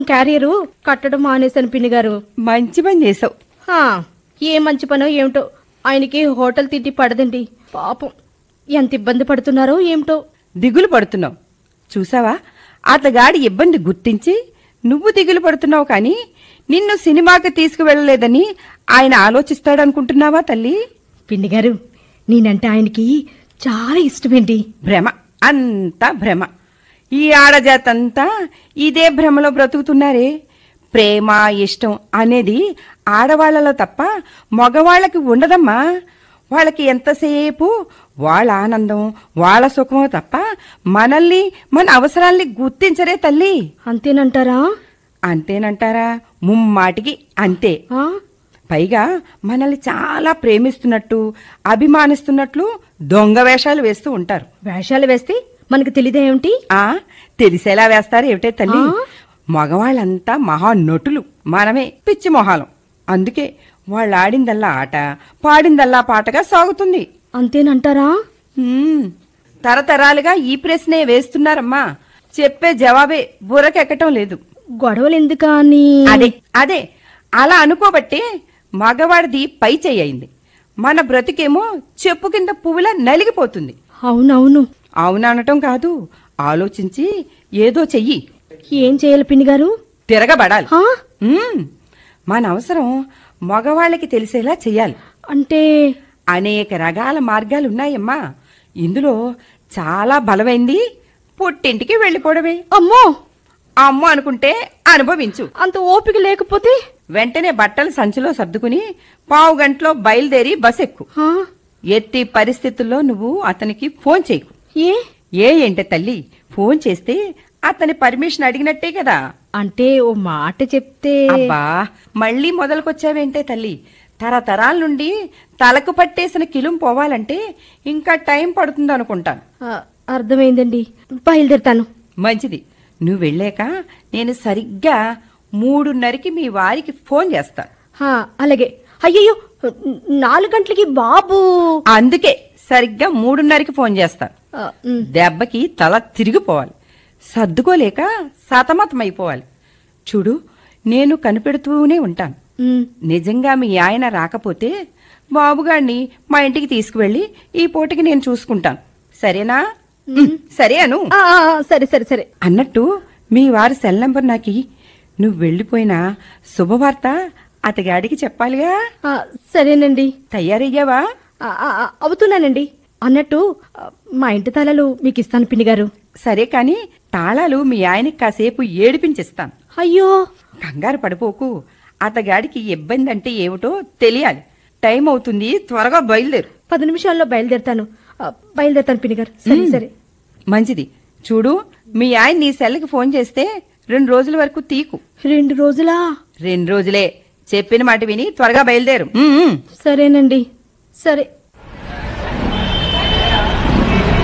Carrier కట్టడం మానేశాను పిన్ని గారు మంచి పని చేసావు హా, ఏ మంచి పనో ఏమిటో ఆయనకి హోటల్ తిండి పడదండి పాపం ఎంత ఇబ్బంది పడుతున్నారో ఏమిటో దిగులు పడుతున్నావు చూసావా అతగాడి ఇబ్బంది గుర్తించి నువ్వు దిగులు పడుతున్నావు కానీ నిన్ను సినిమాకి తీసుకువెళ్ళలేదని ఆయన ఆలోచిస్తాడనుకుంటున్నావా తల్లి పిన్ని గారు నేనంటే ఆయనకి చాలా ఇష్టమేంటి భ్రమ అంతా భ్రమ ఈ ఆడజాతంతా ఇదే భ్రమలో బ్రతుకుతున్నారే ప్రేమ ఇష్టం అనేది ఆడవాళ్లలో తప్ప మగవాళ్ళకి ఉండదమ్మా వాళ్ళకి ఎంతసేపు వాళ్ళ ఆనందం వాళ్ళ సుఖమో తప్ప మనల్ని మన అవసరాల్ని గుర్తించరే తల్లి అంతేనంటారా అంతేనంటారా ముమ్మాటికి అంతే ఆ? పైగా మనల్ని చాలా ప్రేమిస్తున్నట్టు అభిమానిస్తున్నట్లు దొంగ వేషాలు వేస్తూ ఉంటారు వేషాలు వేస్తే మనకు తెలియదే ఏమిటి ఆ తెలిసేలా వేస్తారు ఏమిటే తల్లి ఆ? మగవాళ్ళంతా మహానటులు మనమే పిచ్చి మొహాలం అందుకే వాళ్ళు ఆడిందల్లా ఆట పాడిందల్లా పాటగా సాగుతుంది అంతేనంటారా హ్మ్. తరతరాలుగా ఈ ప్రశ్నే వేస్తున్నారమ్మా చెప్పే జవాబే బుర్రకెక్కటం లేదు గొడవలు ఎందుకా అని అదే అదే అలా అనుకోబట్టే మగవాడిది పై చెయ్యింది మన బ్రతికేమో చెప్పు కింద పువ్వులా నలిగిపోతుంది అవునవును అవుననటం కాదు ఆలోచించి ఏదో చెయ్యి ఏం చేయాలి పిన్ని గారు తిరగబడాలి ఆ? ఉమ్, మన అవసరం మగవాళ్ళకి తెలిసేలా చెయ్యాలి అంటే అనేక రకాల మార్గాలున్నాయమ్మా ఇందులో చాలా బలమైంది పుట్టింటికి వెళ్ళిపోవడమే అమ్మో అమ్మ అనుకుంటే అనుభవించు అంత ఓపిక లేకపోతే వెంటనే బట్టలు సంచిలో సర్దుకుని పావు గంటలో బయలుదేరి బస్ ఎక్కు ఆ? ఎత్తి పరిస్థితుల్లో నువ్వు అతనికి ఫోన్ చేయకు ఏ ఏ ఏంటే తల్లి ఫోన్ చేస్తే అతని పర్మిషన్ అడిగినట్టే కదా అంటే ఓ మాట చెప్తే అబ్బా మళ్ళీ మొదలుకొచ్చావేంటే తల్లి తరతరాల నుండి తలకు పట్టేసిన కిలుం పోవాలంటే ఇంకా టైం పడుతుంది అనుకుంటాను ఆ, అర్థమైందండి బయలుదేరుతాను మంచిది నువ్వు వెళ్ళాక నేను సరిగ్గా మూడున్నరకి మీ వారికి ఫోన్ చేస్తా ఆ, అలాగే అయ్యయ్యో నాలుగు గంటలకి బాబు అందుకే సరిగ్గా మూడున్నరకి ఫోన్ చేస్తా ఆ, ఉమ్, దెబ్బకి తల తిరిగిపోవాలి సర్దుకోలేక సతమతమైపోవాలి చూడు నేను కనిపెడుతూనే ఉంటాను ఉమ్, నిజంగా మీ ఆయన రాకపోతే బాబుగాడిని మా ఇంటికి తీసుకువెళ్ళి ఈ పూటకి నేను చూసుకుంటాను సరేనా ఉమ్, సరే అను ఆ, ఆ, ఆ, సరే సరే సరే అన్నట్టు మీ వారి సెల్ నంబర్ నాకి నువ్వు వెళ్ళిపోయినా శుభవార్త అతగాడికి చెప్పాలిగా ఆ, సరేనండి తయారయ్యావా ఆ, ఆ, ఆ, అవుతున్నానండి అన్నట్టు ఆ, మా ఇంటి తాళాలు మీకు ఇస్తాను పిన్ని గారు సరే కాని తాళాలు మీ ఆయనకి కాసేపు ఏడిపించిస్తాను అయ్యో కంగారు పడిపోకు అతగాడికి ఇబ్బంది అంటే ఏమిటో తెలియాలి టైం అవుతుంది త్వరగా బయలుదేరు పది నిమిషాల్లో బయలుదేరుతాను ఆ, బయలుదేరుతాను పిన్ని గారు సరే సరే మంచిది చూడు మీ ఆయన నీ సెల్కి ఫోన్ చేస్తే రెండు రోజుల వరకు తీకు రెండు రోజులా రెండు రోజులే చెప్పిన మాట విని త్వరగా బయలుదేరు ఉమ్, ఉమ్. సరేనండి సరే